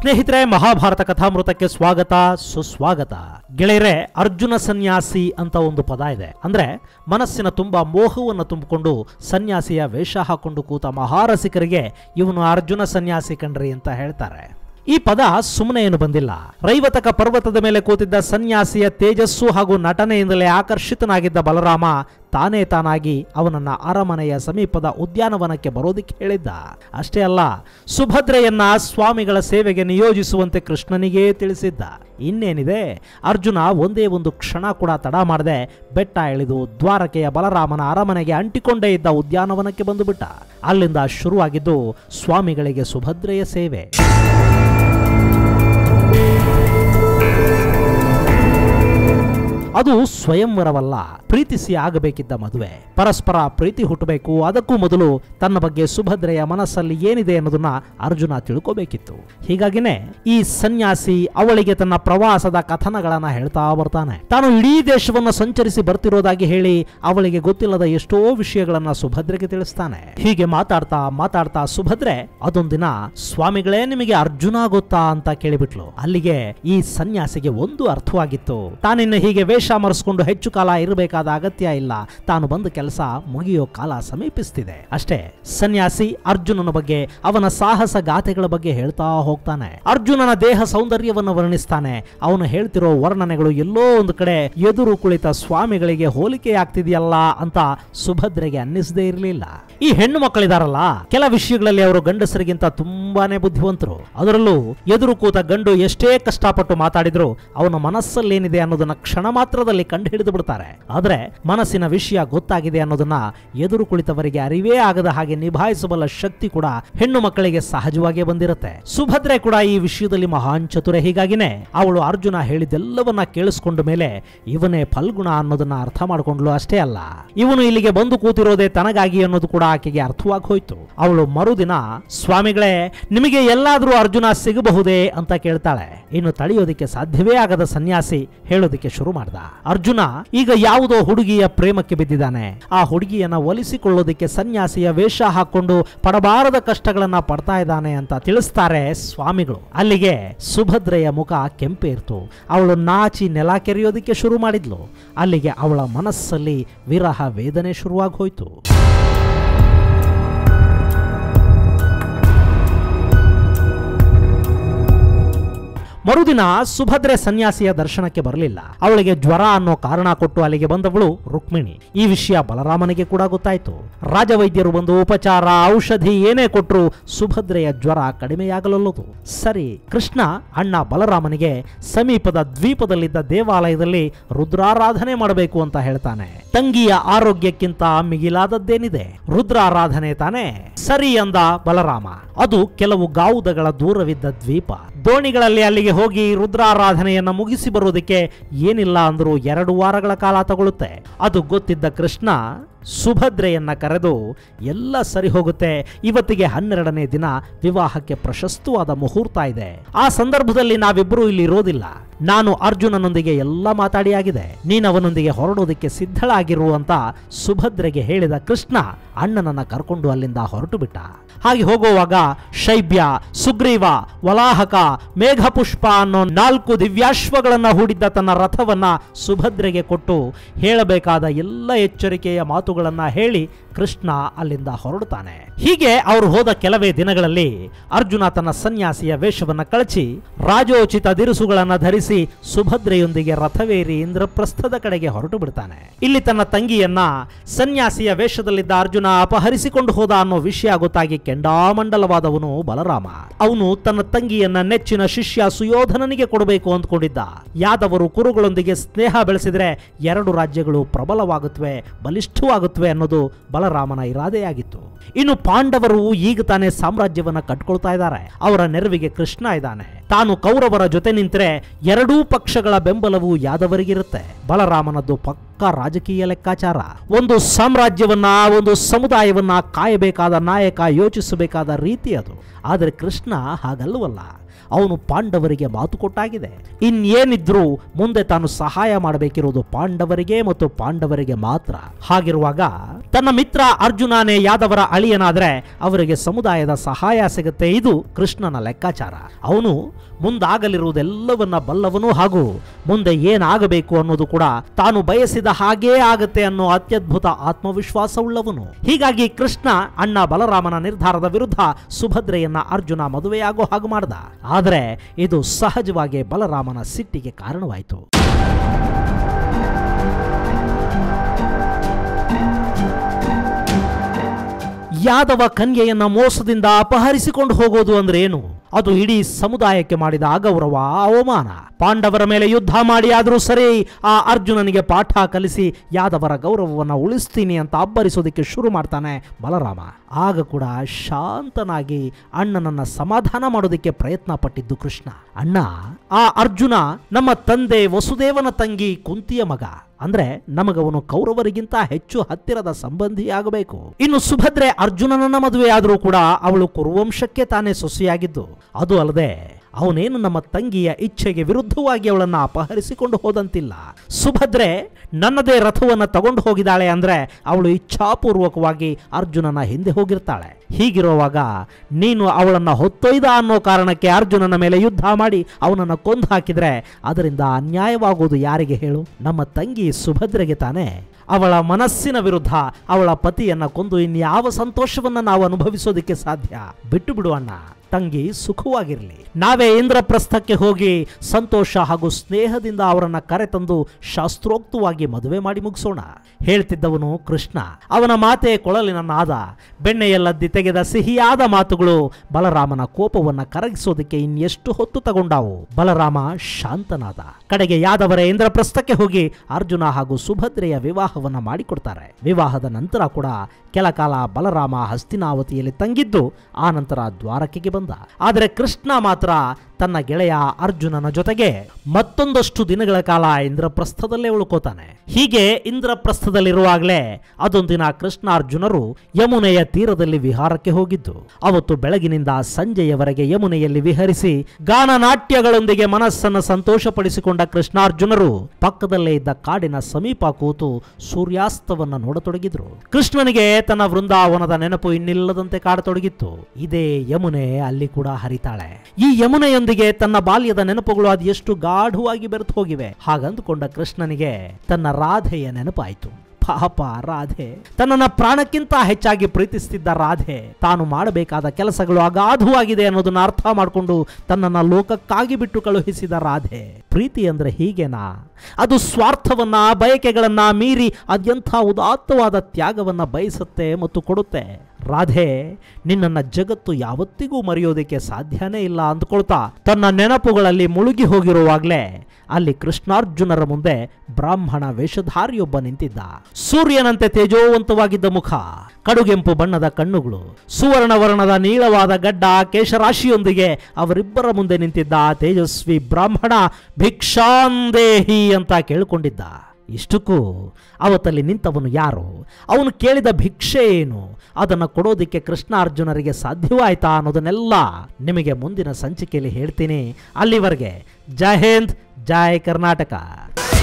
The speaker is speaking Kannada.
ಸ್ನೇಹಿತರೆ ಮಹಾಭಾರತ ಕಥಾಮೃತಕ್ಕೆ ಸ್ವಾಗತ ಸುಸ್ವಾಗತ ಗೆಳೆಯರೆ ಅರ್ಜುನ ಸನ್ಯಾಸಿ ಅಂತ ಒಂದು ಪದ ಇದೆ ಅಂದ್ರೆ ಮನಸ್ಸಿನ ತುಂಬಾ ಮೋಹವನ್ನು ತುಂಬಿಕೊಂಡು ಸನ್ಯಾಸಿಯ ವೇಷ ಹಾಕೊಂಡು ಕೂತ ಮಹಾರಸಿಕರಿಗೆ ಇವನು ಅರ್ಜುನ ಸನ್ಯಾಸಿ ಕಣ್ರಿ ಅಂತ ಹೇಳ್ತಾರೆ ಈ ಪದ ಸುಮ್ಮನೆ ಏನು ಬಂದಿಲ್ಲ ರೈವತಕ ಪರ್ವತದ ಮೇಲೆ ಕೂತಿದ್ದ ಸನ್ಯಾಸಿಯ ತೇಜಸ್ಸು ಹಾಗೂ ನಟನೆಯಿಂದಲೇ ಆಕರ್ಷಿತನಾಗಿದ್ದ ಬಲರಾಮ ತಾನೇ ತಾನಾಗಿ ಅವನನ್ನ ಅರಮನೆಯ ಸಮೀಪದ ಉದ್ಯಾನವನಕ್ಕೆ ಬರೋದಿಕ್ಕೆ ಹೇಳಿದ್ದ ಅಷ್ಟೇ ಅಲ್ಲ ಸುಭದ್ರೆಯನ್ನ ಸ್ವಾಮಿಗಳ ಸೇವೆಗೆ ನಿಯೋಜಿಸುವಂತೆ ಕೃಷ್ಣನಿಗೇ ತಿಳಿಸಿದ್ದ ಇನ್ನೇನಿದೆ ಅರ್ಜುನ ಒಂದೇ ಒಂದು ಕ್ಷಣ ಕೂಡ ತಡ ಮಾಡದೆ ಬೆಟ್ಟ ಇಳಿದು ದ್ವಾರಕೆಯ ಬಲರಾಮನ ಅರಮನೆಗೆ ಅಂಟಿಕೊಂಡೇ ಇದ್ದ ಉದ್ಯಾನವನಕ್ಕೆ ಬಂದುಬಿಟ್ಟ ಅಲ್ಲಿಂದ ಶುರುವಾಗಿದ್ದು ಸ್ವಾಮಿಗಳಿಗೆ ಸುಭದ್ರೆಯ ಸೇವೆ ಅದು ಸ್ವಯಂವರವಲ್ಲ ಪ್ರೀತಿಸಿ ಆಗಬೇಕಿದ್ದ ಮದುವೆ ಪರಸ್ಪರ ಪ್ರೀತಿ ಹುಟ್ಟಬೇಕು ಅದಕ್ಕೂ ಮೊದಲು ತನ್ನ ಬಗ್ಗೆ ಸುಭದ್ರೆಯ ಮನಸ್ಸಲ್ಲಿ ಏನಿದೆ ಅನ್ನೋದನ್ನ ಅರ್ಜುನ ತಿಳ್ಕೋಬೇಕಿತ್ತು ಹೀಗಾಗಿನೇ ಈ ಸನ್ಯಾಸಿ ಅವಳಿಗೆ ತನ್ನ ಪ್ರವಾಸದ ಕಥನಗಳನ್ನ ಹೇಳ್ತಾ ಬರ್ತಾನೆ ತಾನು ಇಡೀ ದೇಶವನ್ನ ಸಂಚರಿಸಿ ಬರ್ತಿರೋದಾಗಿ ಹೇಳಿ ಅವಳಿಗೆ ಗೊತ್ತಿಲ್ಲದ ಎಷ್ಟೋ ವಿಷಯಗಳನ್ನ ಸುಭದ್ರೆಗೆ ತಿಳಿಸ್ತಾನೆ ಹೀಗೆ ಮಾತಾಡ್ತಾ ಮಾತಾಡ್ತಾ ಸುಭದ್ರೆ ಅದೊಂದಿನ ಸ್ವಾಮಿಗಳೇ ನಿಮಗೆ ಅರ್ಜುನ ಗೊತ್ತಾ ಅಂತ ಕೇಳಿಬಿಟ್ಲು ಅಲ್ಲಿಗೆ ಈ ಸನ್ಯಾಸಿಗೆ ಒಂದು ಅರ್ಥವಾಗಿತ್ತು ತಾನಿನ್ನು ಹೀಗೆ ವೇಷ ಮರೆಸ್ಕೊಂಡು ಹೆಚ್ಚು ಕಾಲ ಇರಬೇಕಾದ ಅಗತ್ಯ ಇಲ್ಲ ತಾನು ಬಂದ ಕೆಲಸ ಮುಗಿಯೋ ಕಾಲ ಸಮೀಪಿಸ್ತಿದೆ ಅಷ್ಟೇ ಸನ್ಯಾಸಿ ಅರ್ಜುನನ ಬಗ್ಗೆ ಅವನ ಸಾಹಸ ಗಾಥೆಗಳ ಬಗ್ಗೆ ಹೇಳ್ತಾ ಹೋಗ್ತಾನೆ ಅರ್ಜುನನ ದೇಹ ಸೌಂದರ್ಯವನ್ನು ವರ್ಣಿಸ್ತಾನೆ ಅವನು ಹೇಳ್ತಿರೋ ವರ್ಣನೆಗಳು ಎಲ್ಲೋ ಒಂದು ಕಡೆ ಎದುರು ಕುಳಿತ ಸ್ವಾಮಿಗಳಿಗೆ ಹೋಲಿಕೆಯಾಗ್ತಿದೆಯಲ್ಲ ಅಂತ ಸುಭದ್ರೆಗೆ ಅನ್ನಿಸದೇ ಇರಲಿಲ್ಲ ಈ ಹೆಣ್ಣು ಮಕ್ಕಳಿದಾರಲ್ಲ ಕೆಲ ವಿಷಯಗಳಲ್ಲಿ ಅವರು ಗಂಡಸರಿಗಿಂತ ತುಂಬಾನೇ ಬುದ್ಧಿವಂತರು ಅದರಲ್ಲೂ ಎದುರು ಕೂತ ಗಂಡು ಎಷ್ಟೇ ಕಷ್ಟಪಟ್ಟು ಮಾತಾಡಿದ್ರು ಅವನ ಮನಸ್ಸಲ್ಲೇನಿದೆ ಅನ್ನೋದನ್ನ ಕ್ಷಣ ಮಾತ್ರದಲ್ಲಿ ಕಂಡು ಹಿಡಿದು ಬಿಡ್ತಾರೆ ಆದ್ರೆ ಮನಸ್ಸಿನ ವಿಷಯ ಗೊತ್ತಾಗಿದೆ ಅನ್ನೋದನ್ನ ಎದುರು ಕುಳಿತವರಿಗೆ ಅರಿವೇ ಆಗದ ಹಾಗೆ ನಿಭಾಯಿಸಬಲ್ಲ ಶಕ್ತಿ ಕೂಡ ಹೆಣ್ಣು ಮಕ್ಕಳಿಗೆ ಸಹಜವಾಗೇ ಬಂದಿರುತ್ತೆ ಸುಭದ್ರೆ ಕೂಡ ಈ ವಿಷಯದಲ್ಲಿ ಮಹಾನ್ ಚತುರೆ ಹೀಗಾಗಿನೇ ಅವಳು ಅರ್ಜುನ ಹೇಳಿದೆಲ್ಲವನ್ನ ಕೇಳಿಸ್ಕೊಂಡ ಮೇಲೆ ಇವನೇ ಫಲ್ಗುಣ ಅನ್ನೋದನ್ನ ಅರ್ಥ ಮಾಡ್ಕೊಂಡ್ಲು ಅಷ್ಟೇ ಅಲ್ಲ ಇವನು ಇಲ್ಲಿಗೆ ಬಂದು ಕೂತಿರೋದೇ ತನಗಾಗಿ ಅನ್ನೋದು ಕೂಡ ಆಕೆಗೆ ಅರ್ಥವಾಗಿ ಹೋಯ್ತು ಅವಳು ಮರುದಿನ ಸ್ವಾಮಿಗಳೇ ನಿಮಗೆ ಎಲ್ಲಾದ್ರೂ ಅರ್ಜುನ ಸಿಗಬಹುದೇ ಅಂತ ಕೇಳ್ತಾಳೆ ಇನ್ನು ತಡೆಯೋದಿಕ್ಕೆ ಸಾಧ್ಯವೇ ಆಗದ ಸನ್ಯಾಸಿ ಹೇಳೋದಿಕ್ಕೆ ಶುರು ಮಾಡ್ದ ಅರ್ಜುನ ಈಗ ಯಾವುದೋ ಹುಡುಗಿಯ ಪ್ರೇಮಕ್ಕೆ ಬಿದ್ದಿದ್ದಾನೆ ಆ ಹುಡುಗಿಯನ್ನ ಒಲಿಸಿಕೊಳ್ಳೋದಿಕ್ಕೆ ಸನ್ಯಾಸಿಯ ವೇಷ ಹಾಕೊಂಡು ಪಡಬಾರದ ಕಷ್ಟಗಳನ್ನ ಪಡ್ತಾ ಇದ್ದಾನೆ ಅಂತ ತಿಳಿಸ್ತಾರೆ ಸ್ವಾಮಿಗಳು ಅಲ್ಲಿಗೆ ಸುಭದ್ರೆಯ ಮುಖ ಕೆಂಪೇರ್ತು ಅವಳು ನಾಚಿ ನೆಲ ಕೆರೆಯೋದಿಕ್ಕೆ ಶುರು ಮಾಡಿದ್ಲು ಅಲ್ಲಿಗೆ ಅವಳ ಮನಸ್ಸಲ್ಲಿ ವಿರಹ ವೇದನೆ ಶುರುವಾಗಿ ಹೋಯ್ತು ಮರುದಿನ ಸುಭದ್ರೆ ಸನ್ಯಾಸಿಯ ದರ್ಶನಕ್ಕೆ ಬರಲಿಲ್ಲ ಅವಳಿಗೆ ಜ್ವರ ಅನ್ನೋ ಕಾರಣ ಕೊಟ್ಟು ಅಲ್ಲಿಗೆ ಬಂದವಳು ರುಕ್ಮಿಣಿ ಈ ವಿಷಯ ಬಲರಾಮನಿಗೆ ಕೂಡ ಗೊತ್ತಾಯ್ತು ರಾಜವೈದ್ಯರು ಬಂದು ಉಪಚಾರ ಔಷಧಿ ಏನೇ ಕೊಟ್ಟರು ಸುಭದ್ರೆಯ ಜ್ವರ ಕಡಿಮೆಯಾಗಲಲ್ಲದು ಸರಿ ಕೃಷ್ಣ ಅಣ್ಣ ಬಲರಾಮನಿಗೆ ಸಮೀಪದ ದ್ವೀಪದಲ್ಲಿದ್ದ ದೇವಾಲಯದಲ್ಲಿ ರುದ್ರಾರಾಧನೆ ಮಾಡಬೇಕು ಅಂತ ಹೇಳ್ತಾನೆ ತಂಗಿಯ ಆರೋಗ್ಯಕ್ಕಿಂತ ಮಿಗಿಲಾದದ್ದೇನಿದೆ ರುದ್ರಾರಾಧನೆ ತಾನೇ ಸರಿ ಅಂದ ಬಲರಾಮ ಅದು ಕೆಲವು ಗಾವುದಗಳ ದೂರವಿದ್ದ ದ್ವೀಪ ದೋಣಿಗಳಲ್ಲಿ ಅಲ್ಲಿಗೆ ಹೋಗಿ ರುದ್ರಾರಾಧನೆಯನ್ನ ಮುಗಿಸಿ ಬರೋದಕ್ಕೆ ಏನಿಲ್ಲ ಅಂದ್ರೂ ಎರಡು ವಾರಗಳ ಕಾಲ ತಗೊಳುತ್ತೆ ಅದು ಗೊತ್ತಿದ್ದ ಕೃಷ್ಣ ಸುಭದ್ರೆಯನ್ನ ಕರೆದು ಎಲ್ಲ ಸರಿ ಹೋಗುತ್ತೆ ಇವತ್ತಿಗೆ ಹನ್ನೆರಡನೇ ದಿನ ವಿವಾಹಕ್ಕೆ ಪ್ರಶಸ್ತವಾದ ಮುಹೂರ್ತ ಇದೆ ಆ ಸಂದರ್ಭದಲ್ಲಿ ನಾವಿಬ್ಬರೂ ಇಲ್ಲಿ ಇರೋದಿಲ್ಲ ನಾನು ಅರ್ಜುನನೊಂದಿಗೆ ಎಲ್ಲ ಮಾತಾಡಿಯಾಗಿದೆ ನೀನವನೊಂದಿಗೆ ಹೊರಡೋದಕ್ಕೆ ಸಿದ್ಧಳಾಗಿರು ಅಂತ ಸುಭದ್ರೆಗೆ ಹೇಳಿದ ಕೃಷ್ಣ ಅಣ್ಣನನ್ನ ಕರ್ಕೊಂಡು ಅಲ್ಲಿಂದ ಹೊರಟು ಬಿಟ್ಟ ಹಾಗೆ ಹೋಗುವಾಗ ಶೈಬ್ಯ ಸುಗ್ರೀವ ವಲಾಹಕ ಮೇಘಪುಷ್ಪ ಅನ್ನೋ ನಾಲ್ಕು ದಿವ್ಯಾಶ್ವಗಳನ್ನ ಹೂಡಿದ್ದ ತನ್ನ ರಥವನ್ನ ಸುಭದ್ರೆಗೆ ಕೊಟ್ಟು ಹೇಳಬೇಕಾದ ಎಲ್ಲ ಎಚ್ಚರಿಕೆಯ ಮಾತುಗಳನ್ನ ಹೇಳಿ ಕೃಷ್ಣ ಅಲ್ಲಿಂದ ಹೊರಡುತ್ತಾನೆ ಹೀಗೆ ಅವರು ಹೋದ ಕೆಲವೇ ದಿನಗಳಲ್ಲಿ ಅರ್ಜುನ ತನ್ನ ಸನ್ಯಾಸಿಯ ವೇಷವನ್ನ ಕಳಚಿ ರಾಜೋಚಿತ ದಿರುಸುಗಳನ್ನ ಧರಿಸಿ ಸುಭದ್ರೆಯೊಂದಿಗೆ ರಥವೇರಿ ಇಂದ್ರಪ್ರಸ್ಥದ ಕಡೆಗೆ ಹೊರಟು ಬಿಡ್ತಾನೆ ಇಲ್ಲಿ ತನ್ನ ತಂಗಿಯನ್ನ ಸನ್ಯಾಸಿಯ ವೇಷದಲ್ಲಿದ್ದ ಅರ್ಜುನ ಅಪಹರಿಸಿಕೊಂಡು ಹೋದ ಅನ್ನೋ ವಿಷಯ ಗೊತ್ತಾಗಿ ಕೆಂಡಾಮಂಡಲವಾದವನು ಬಲರಾಮ ಅವನು ತನ್ನ ತಂಗಿಯನ್ನ ನೆಚ್ಚಿನ ಶಿಷ್ಯ ಸುಯೋಧನನಿಗೆ ಕೊಡಬೇಕು ಅಂದ್ಕೊಂಡಿದ್ದ ಯಾದವರು ಕುರುಗಳೊಂದಿಗೆ ಸ್ನೇಹ ಬೆಳೆಸಿದ್ರೆ ಎರಡು ರಾಜ್ಯಗಳು ಪ್ರಬಲವಾಗುತ್ತವೆ ಬಲಿಷ್ಠವಾಗುತ್ತವೆ ಅನ್ನೋದು ಬಲರಾಮನ ಇರಾದೆಯಾಗಿತ್ತು ಇನ್ನು ಪಾಂಡವರು ಈಗ ತಾನೇ ಸಾಮ್ರಾಜ್ಯವನ್ನ ಕಟ್ಕೊಳ್ತಾ ಇದ್ದಾರೆ ಅವರ ನೆರವಿಗೆ ಕೃಷ್ಣ ಇದ್ದಾನೆ ತಾನು ಕೌರವರ ಜೊತೆ ನಿಂತರೆ ಎರಡೂ ಪಕ್ಷಗಳ ಬೆಂಬಲವು ಯಾದವರಿಗಿರುತ್ತೆ ಬಲರಾಮನದ್ದು ಪಕ್ಕ ರಾಜಕೀಯ ಲೆಕ್ಕಾಚಾರ ಒಂದು ಸಾಮ್ರಾಜ್ಯವನ್ನ ಒಂದು ಸಮುದಾಯವನ್ನ ಕಾಯಬೇಕಾದ ನಾಯಕ ಯೋಚಿಸಬೇಕಾದ ರೀತಿ ಅದು ಆದರೆ ಕೃಷ್ಣ ಹಾಗಲ್ಲವಲ್ಲ ಅವನು ಪಾಂಡವರಿಗೆ ಮಾತು ಕೊಟ್ಟಾಗಿದೆ ಇನ್ನೇನಿದ್ರೂ ಮುಂದೆ ತಾನು ಸಹಾಯ ಮಾಡಬೇಕಿರುವುದು ಪಾಂಡವರಿಗೆ ಮತ್ತು ಪಾಂಡವರಿಗೆ ಮಾತ್ರ ಹಾಗಿರುವಾಗ ತನ್ನ ಮಿತ್ರ ಅರ್ಜುನನೇ ಯಾದವರ ಅಳಿಯನಾದ್ರೆ ಅವರಿಗೆ ಸಮುದಾಯದ ಸಹಾಯ ಸಿಗುತ್ತೆ ಇದು ಕೃಷ್ಣನ ಲೆಕ್ಕಾಚಾರ ಅವನು ಮುಂದಾಗಲಿರುವುದೆಲ್ಲವನ್ನ ಬಲ್ಲವನು ಹಾಗೂ ಮುಂದೆ ಏನಾಗಬೇಕು ಅನ್ನೋದು ಕೂಡ ತಾನು ಬಯಸಿದ ಹಾಗೇ ಆಗತ್ತೆ ಅನ್ನೋ ಅತ್ಯದ್ಭುತ ಆತ್ಮವಿಶ್ವಾಸವುಳ್ಳವನು ಹೀಗಾಗಿ ಕೃಷ್ಣ ಅಣ್ಣ ಬಲರಾಮನ ನಿರ್ಧಾರದ ವಿರುದ್ಧ ಸುಭದ್ರೆಯನ್ನ ಅರ್ಜುನ ಮದುವೆಯಾಗೋ ಹಾಗೆ ಮಾಡ್ದ ಆದರೆ ಇದು ಸಹಜವಾಗಿ ಬಲರಾಮನ ಸಿಟ್ಟಿಗೆ ಕಾರಣವಾಯಿತು ಯಾದವ ಕನ್ಯೆಯನ್ನ ಮೋಸದಿಂದ ಅಪಹರಿಸಿಕೊಂಡು ಹೋಗೋದು ಅಂದ್ರೆ ಏನು ಅದು ಇಡೀ ಸಮುದಾಯಕ್ಕೆ ಮಾಡಿದ ಅಗೌರವ ಅವಮಾನ ಪಾಂಡವರ ಮೇಲೆ ಯುದ್ಧ ಮಾಡಿ ಆದರೂ ಸರಿ ಆ ಅರ್ಜುನನಿಗೆ ಪಾಠ ಕಲಿಸಿ ಯಾದವರ ಗೌರವವನ್ನ ಉಳಿಸ್ತೀನಿ ಅಂತ ಅಬ್ಬರಿಸೋದಕ್ಕೆ ಶುರು ಮಾಡ್ತಾನೆ ಬಲರಾಮ ಆಗ ಕೂಡ ಶಾಂತನಾಗಿ ಅಣ್ಣನನ್ನ ಸಮಾಧಾನ ಮಾಡೋದಕ್ಕೆ ಪ್ರಯತ್ನ ಪಟ್ಟಿದ್ದು ಕೃಷ್ಣ ಅಣ್ಣ ಆ ಅರ್ಜುನ ನಮ್ಮ ತಂದೆ ವಸುದೇವನ ತಂಗಿ ಕುಂತಿಯ ಮಗ ಅಂದ್ರೆ ನಮಗವನು ಕೌರವರಿಗಿಂತ ಹೆಚ್ಚು ಹತ್ತಿರದ ಸಂಬಂಧಿಯಾಗಬೇಕು ಇನ್ನು ಸುಭದ್ರೆ ಅರ್ಜುನನನ್ನ ಮದುವೆಯಾದರೂ ಕೂಡ ಅವಳು ಕುರುವಂಶಕ್ಕೆ ತಾನೇ ಸೊಸೆಯಾಗಿದ್ದು ಅದು ಅಲ್ಲದೆ ಅವನೇನು ನಮ್ಮ ತಂಗಿಯ ಇಚ್ಛೆಗೆ ವಿರುದ್ಧವಾಗಿ ಅವಳನ್ನ ಅಪಹರಿಸಿಕೊಂಡು ಹೋದಂತಿಲ್ಲ ಸುಭದ್ರೆ ನನ್ನದೇ ರಥವನ್ನ ತಗೊಂಡು ಹೋಗಿದ್ದಾಳೆ ಅಂದ್ರೆ ಅವಳು ಇಚ್ಛಾಪೂರ್ವಕವಾಗಿ ಅರ್ಜುನನ ಹಿಂದೆ ಹೋಗಿರ್ತಾಳೆ ಹೀಗಿರುವಾಗ ನೀನು ಅವಳನ್ನ ಹೊತ್ತೊಯ್ದ ಅನ್ನೋ ಕಾರಣಕ್ಕೆ ಅರ್ಜುನನ ಮೇಲೆ ಯುದ್ಧ ಮಾಡಿ ಅವನನ್ನ ಕೊಂದು ಹಾಕಿದ್ರೆ ಅದರಿಂದ ಅನ್ಯಾಯವಾಗುವುದು ಯಾರಿಗೆ ಹೇಳು ನಮ್ಮ ತಂಗಿ ಸುಭದ್ರೆಗೆ ತಾನೇ ಅವಳ ಮನಸ್ಸಿನ ವಿರುದ್ಧ ಅವಳ ಪತಿಯನ್ನ ಕೊಂದು ಇನ್ಯಾವ ಸಂತೋಷವನ್ನ ನಾವು ಅನುಭವಿಸೋದಕ್ಕೆ ಸಾಧ್ಯ ಬಿಟ್ಟು ಬಿಡು ಅಣ್ಣ ತಂಗಿ ಸುಖವಾಗಿರಲಿ ನಾವೇ ಇಂದ್ರಪ್ರಸ್ಥಕ್ಕೆ ಹೋಗಿ ಸಂತೋಷ ಹಾಗೂ ಸ್ನೇಹದಿಂದ ಅವರನ್ನ ಕರೆತಂದು ಶಾಸ್ತ್ರೋಕ್ತವಾಗಿ ಮದುವೆ ಮಾಡಿ ಮುಗಿಸೋಣ ಹೇಳ್ತಿದ್ದವನು ಕೃಷ್ಣ ಅವನ ಮಾತೆ ಕೊಳಲಿನ ನಾದ ಬೆಣ್ಣೆಯಲ್ಲದ್ದಿ ತೆಗೆದ ಸಿಹಿಯಾದ ಮಾತುಗಳು ಬಲರಾಮನ ಕೋಪವನ್ನ ಕರಗಿಸೋದಕ್ಕೆ ಇನ್ನೆಷ್ಟು ಹೊತ್ತು ತಗೊಂಡಾವು ಬಲರಾಮ ಶಾಂತನಾದ ಕಡೆಗೆ ಯಾದವರ ಇಂದ್ರಪ್ರಸ್ಥಕ್ಕೆ ಹೋಗಿ ಅರ್ಜುನ ಹಾಗೂ ಸುಭದ್ರೆಯ ವಿವಾಹವನ್ನ ಮಾಡಿಕೊಡ್ತಾರೆ ವಿವಾಹದ ನಂತರ ಕೂಡ ಕೆಲ ಕಾಲ ಬಲರಾಮ ಹಸ್ತಿನಾವತಿಯಲ್ಲಿ ತಂಗಿದ್ದು ಆ ನಂತರ ದ್ವಾರಕೆಗೆ ಬಂದ ಆದರೆ ಕೃಷ್ಣ ಮಾತ್ರ ತನ್ನ ಗೆಳೆಯ ಅರ್ಜುನನ ಜೊತೆಗೆ ಮತ್ತೊಂದಷ್ಟು ದಿನಗಳ ಕಾಲ ಇಂದ್ರಪ್ರಸ್ಥದಲ್ಲೇ ಉಳ್ಕೋತಾನೆ ಹೀಗೆ ಇಂದ್ರಪ್ರಸ್ಥದಲ್ಲಿರುವಾಗಲೇ ಅದೊಂದಿನ ಕೃಷ್ಣ ಅರ್ಜುನರು ಯಮುನೆಯ ತೀರದಲ್ಲಿ ವಿಹಾರಕ್ಕೆ ಹೋಗಿದ್ದು ಅವತ್ತು ಬೆಳಗಿನಿಂದ ಸಂಜೆಯವರೆಗೆ ಯಮುನೆಯಲ್ಲಿ ವಿಹರಿಸಿ ಗಾನ ನಾಟ್ಯಗಳೊಂದಿಗೆ ಮನಸ್ಸನ್ನು ಸಂತೋಷಪಡಿಸಿಕೊಂಡ ಕೃಷ್ಣಾರ್ಜುನರು ಪಕ್ಕದಲ್ಲೇ ಇದ್ದ ಕಾಡಿನ ಸಮೀಪ ಕೂತು ಸೂರ್ಯಾಸ್ತವನ್ನ ನೋಡತೊಡಗಿದ್ರು ಕೃಷ್ಣನಿಗೆ ತನ್ನ ವೃಂದಾವನದ ನೆನಪು ಇನ್ನಿಲ್ಲದಂತೆ ಕಾಡತೊಡಗಿತ್ತು ಇದೇ ಯಮುನೆ ಅಲ್ಲಿ ಕೂಡ ಹರಿತಾಳೆ ಈ ಯಮುನೆಯೊಂದಿಗೆ ತನ್ನ ಬಾಲ್ಯದ ನೆನಪುಗಳು ಅದು ಎಷ್ಟು ಗಾಢವಾಗಿ ಬೆರೆತು ಹೋಗಿವೆ ಹಾಗಂದುಕೊಂಡ ಕೃಷ್ಣನಿಗೆ ತನ್ನ ರಾಧೆಯ ನೆನಪಾಯಿತು ಪಾಪ ರಾಧೆ ತನ್ನನ್ನ ಪ್ರಾಣಕ್ಕಿಂತ ಹೆಚ್ಚಾಗಿ ಪ್ರೀತಿಸ್ತಿದ್ದ ರಾಧೆ ತಾನು ಮಾಡಬೇಕಾದ ಕೆಲಸಗಳು ಅಗಾಧವಾಗಿದೆ ಅನ್ನೋದನ್ನ ಅರ್ಥ ಮಾಡಿಕೊಂಡು ತನ್ನನ್ನ ಲೋಕಕ್ಕಾಗಿ ಬಿಟ್ಟು ಕಳುಹಿಸಿದ ರಾಧೆ ಪ್ರೀತಿ ಅಂದ್ರೆ ಹೀಗೇನಾ ಅದು ಸ್ವಾರ್ಥವನ್ನ ಬಯಕೆಗಳನ್ನ ಮೀರಿ ಅದೆಂಥ ಉದಾತ್ತವಾದ ತ್ಯಾಗವನ್ನ ಬಯಸುತ್ತೆ ಮತ್ತು ಕೊಡುತ್ತೆ ರಾಧೆ ನಿನ್ನನ್ನ ಜಗತ್ತು ಯಾವತ್ತಿಗೂ ಮರೆಯೋದಕ್ಕೆ ಸಾಧ್ಯನೇ ಇಲ್ಲ ಅಂದ್ಕೊಳ್ತಾ ತನ್ನ ನೆನಪುಗಳಲ್ಲಿ ಮುಳುಗಿ ಹೋಗಿರುವಾಗಲೇ ಅಲ್ಲಿ ಕೃಷ್ಣಾರ್ಜುನರ ಮುಂದೆ ಬ್ರಾಹ್ಮಣ ವೇಷಧಾರಿಯೊಬ್ಬ ನಿಂತಿದ್ದ ಸೂರ್ಯನಂತೆ ತೇಜೋವಂತವಾಗಿದ್ದ ಮುಖ ಕಡುಗೆಂಪು ಬಣ್ಣದ ಕಣ್ಣುಗಳು ಸುವರ್ಣ ವರ್ಣದ ನೀಳವಾದ ಗಡ್ಡ ಕೇಶರಾಶಿಯೊಂದಿಗೆ ಅವರಿಬ್ಬರ ಮುಂದೆ ನಿಂತಿದ್ದ ಆ ತೇಜಸ್ವಿ ಬ್ರಾಹ್ಮಣ ಭಿಕ್ಷಾಂದೇಹಿ ಅಂತ ಕೇಳಿಕೊಂಡಿದ್ದ ಇಷ್ಟಕ್ಕೂ ಅವತ್ತಲ್ಲಿ ನಿಂತವನು ಯಾರು ಅವನು ಕೇಳಿದ ಭಿಕ್ಷೆ ಏನು ಅದನ್ನು ಕೊಡೋದಕ್ಕೆ ಕೃಷ್ಣ ಅರ್ಜುನರಿಗೆ ಸಾಧ್ಯವಾಯ್ತಾ ಅನ್ನೋದನ್ನೆಲ್ಲ ನಿಮಗೆ ಮುಂದಿನ ಸಂಚಿಕೆಯಲ್ಲಿ ಹೇಳ್ತೀನಿ ಅಲ್ಲಿವರೆಗೆ ಜೈ ಹಿಂದ್ ಜೈ ಕರ್ನಾಟಕ